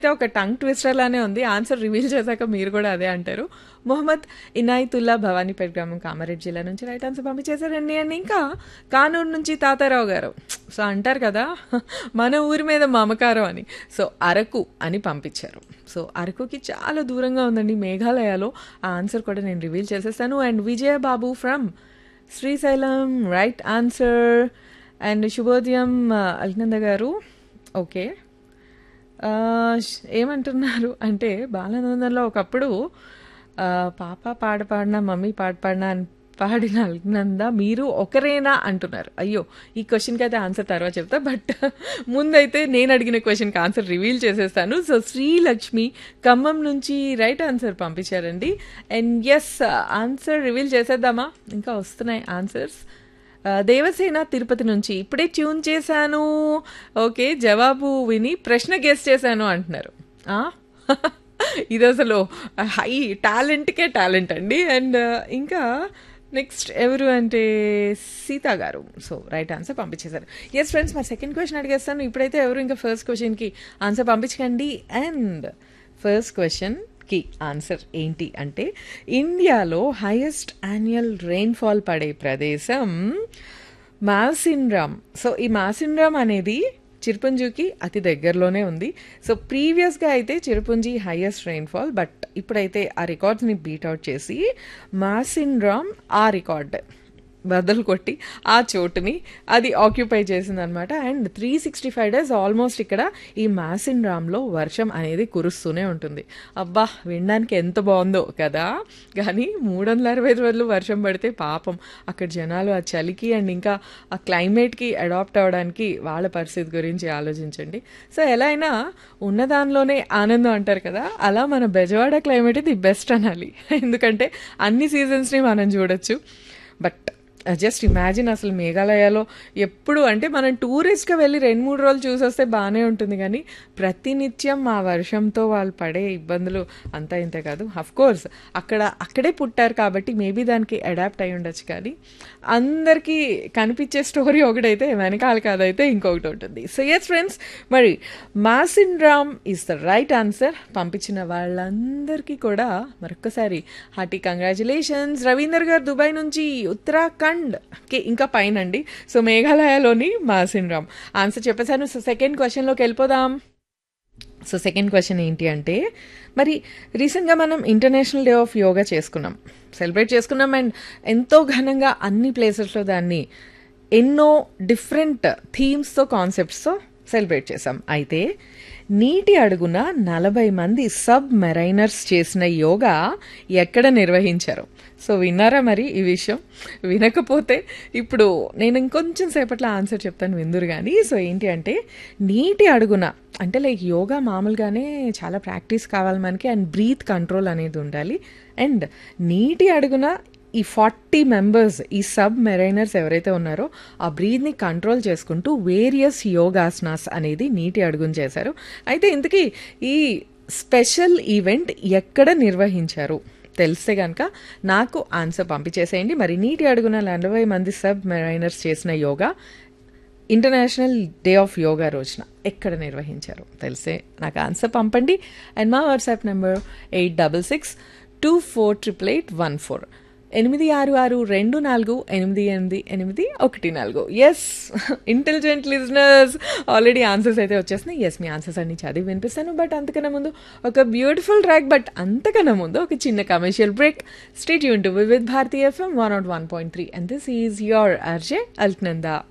అయితే ఒక tongue twister లానే ఉంది ఆన్సర్ రివీల్ చేశాక మీరు కూడా అదే అంటారు మొహమ్మద్ ఇనాయతుల్లా భవానీపేట గ్రామం కామారెడ్డి జిల్లా నుంచి రైట్ ఆన్సర్ పంపించేశారండి అండ్ ఇంకా కానూరు నుంచి తాతారావు గారు సో అంటారు కదా మన ఊరి మీద మమకారం అని సో అరకు అని పంపించారు సో అరకుకి చాలా దూరంగా ఉందండి మేఘాలయలో ఆ ఆన్సర్ కూడా నేను రివీల్ చేసేసాను and Vijaya Babu from Srisailam right answer and శుభోదయం అల్నంద గారు ఓకే ఆ, ష్- ఏమంటున్నారు అంటే బాలానందంలో ఒకప్పుడు ఆ, పాప పాట పాడినా మమ్మీ పాట పాడినా అని పాడిన అల్నంద మీరు ఒకరేనా అంటున్నారు అయ్యో ఈ క్వశ్చన్కి అయితే ఆన్సర్ తర్వాత చెప్తా బట్ ముందైతే నేను అడిగిన క్వశ్చన్కి ఆన్సర్ రివీల్ చేసేస్తాను సో శ్రీలక్ష్మి ఖమ్మం నుంచి రైట్ ఆన్సర్ పంపించారండి అండ్ ఎస్ ఆన్సర్ రివీల్ చేసేద్దామా ఇంకా వస్తున్నాయి ఆన్సర్స్ ఆ, దేవసేన తిరుపతి నుంచి ఇప్పుడే ట్యూన్ చేశాను ఓకే జవాబు విని ప్రశ్న గెస్ట్ చేశాను అంటున్నారు ఆ? ఇది అసలు హై టాలెంట్కే టాలెంట్ అండి అండ్ ఇంకా నెక్స్ట్ ఎవరు అంటే సీతా గారు సో రైట్ ఆన్సర్ పంపించేశారు ఎస్ ఫ్రెండ్స్ మరి సెకండ్ క్వశ్చన్ అడిగేస్తాను ఇప్పుడైతే ఎవరు ఇంకా ఫస్ట్ క్వశ్చన్కి ఆన్సర్ పంపించకండి అండ్ ఫస్ట్ క్వశ్చన్కి ఆన్సర్ ఏంటి అంటే ఇండియాలో హైయెస్ట్ యాన్యువల్ రెయిన్ఫాల్ పడే ప్రదేశం మాసిన్రామ్ సో ఈ మాసిన్రామ్ అనేది చిరుపుంజికి అతి దగ్గరలోనే ఉంది సో ప్రీవియస్గా అయితే చిరుపుంజి హైయెస్ట్ రెయిన్ఫాల్ బట్ ఇప్పుడైతే ఆ రికార్డ్స్ని బీట్అవుట్ చేసి మాసిన్రామ్ ఆ రికార్డ్ బద్దలు కొట్టి ఆ చోటుని అది ఆక్యుపై చేసిందనమాట and three sixty five days almost ఇక్కడ ఈ మాసిన్ రామ్లో వర్షం అనేది కురుస్తూనే ఉంటుంది అబ్బా వినడానికి ఎంత బాగుందో కదా కానీ మూడు వందల అరవై రోజులు వర్షం పడితే పాపం అక్కడ జనాలు ఆ చలికి అండ్ ఇంకా ఆ క్లైమేట్కి అడాప్ట్ అవ్వడానికి వాళ్ళ పరిస్థితి గురించి ఆలోచించండి సో ఎలా అయినా ఉన్న దానిలోనే ఆనందం అంటారు కదా అలా మన బెజవాడ క్లైమేట్ ది బెస్ట్ అనాలి ఎందుకంటే అన్ని సీజన్స్ని మనం చూడొచ్చు బట్ జస్ట్ ఇమాజిన్ అసలు మేఘాలయలో ఎప్పుడు అంటే మనం టూరిస్ట్గా వెళ్ళి రెండు మూడు రోజులు చూసొస్తే బాగానే ఉంటుంది కానీ ప్రతినిత్యం ఆ వర్షంతో వాళ్ళు పడే ఇబ్బందులు అంతా ఇంతే కాదు అఫ్ కోర్స్ అక్కడ అక్కడే పుట్టారు కాబట్టి మేబీ దానికి అడాప్ట్ అయి ఉండొచ్చు కానీ అందరికీ కనిపించే స్టోరీ ఒకటైతే వెనకాల కాదైతే ఇంకొకటి ఉంటుంది సో ఎస్ ఫ్రెండ్స్ మరి Mawsynram is the right answer పంపించిన వాళ్ళందరికీ కూడా మరొక్కసారి హార్టీ కంగ్రాచులేషన్స్ రవీందర్ గారు దుబాయ్ నుంచి ఉత్తరాఖండ్ కి ఇంకా పైన అండి సో మేఘాలయలోని మాసిన్ రామ్ ఆన్సర్ చెప్పేశాను సో సెకండ్ క్వశ్చన్లోకి వెళ్ళిపోదాం సో సెకండ్ క్వశ్చన్ ఏంటి అంటే మరి రీసెంట్గా మనం ఇంటర్నేషనల్ డే ఆఫ్ యోగా చేసుకున్నాం సెలబ్రేట్ చేసుకున్నాం అండ్ ఎంతో ఘనంగా అన్ని ప్లేసెస్లో దాన్ని ఎన్నో డిఫరెంట్ థీమ్స్తో కాన్సెప్ట్స్తో సెలబ్రేట్ చేసాం అయితే నీటి అడుగున నలభై మంది సబ్ మెరైనర్స్ చేసిన యోగా ఎక్కడ నిర్వహించారు సో విన్నారా మరి ఈ విషయం వినకపోతే ఇప్పుడు నేను ఇంకొంచెం సేపట్లో ఆన్సర్ చెప్తాను విందురు కానీ సో ఏంటి అంటే నీటి అడుగున అంటే లైక్ యోగా మామూలుగానే చాలా ప్రాక్టీస్ కావాలి మనకి అండ్ బ్రీత్ కంట్రోల్ అనేది ఉండాలి అండ్ నీటి అడుగున ఈ ఫార్టీ మెంబర్స్ ఈ సబ్ మెరైనర్స్ ఎవరైతే ఉన్నారో ఆ బ్రీత్ని కంట్రోల్ చేసుకుంటూ వేరియస్ యోగాసనాస్ అనేది నీటి అడుగున చేశారు అయితే ఇంతకీ ఈ స్పెషల్ ఈవెంట్ ఎక్కడ నిర్వహించారు తెలిస్తే కనుక నాకు ఆన్సర్ పంపించేసేయండి మరి నీటి అడుగున నలభై మంది సబ్ మెరైనర్స్ చేసిన yoga international day of yoga రోజున ఎక్కడ నిర్వహించారు తెలిసే నాకు ఆన్సర్ పంపండి అండ్ మా WhatsApp number eight double six two four triple eight one four ఎనిమిది ఆరు ఆరు రెండు నాలుగు ఎనిమిది ఎనిమిది ఎనిమిది ఒకటి నాలుగు yes intelligent listeners already answers అయితే వచ్చేసినాయి ఎస్ మీ ఆన్సర్స్ అన్ని చదివి వినిపిస్తాను బట్ అంతకన్నా ముందు ఒక బ్యూటిఫుల్ ట్రాక్ బట్ అంతకన్నా ముందు ఒక చిన్న కమర్షియల్ బ్రేక్ స్టేట్ యూన్ to with Bharati FM one nought one point three and this is your RJ Alaknanda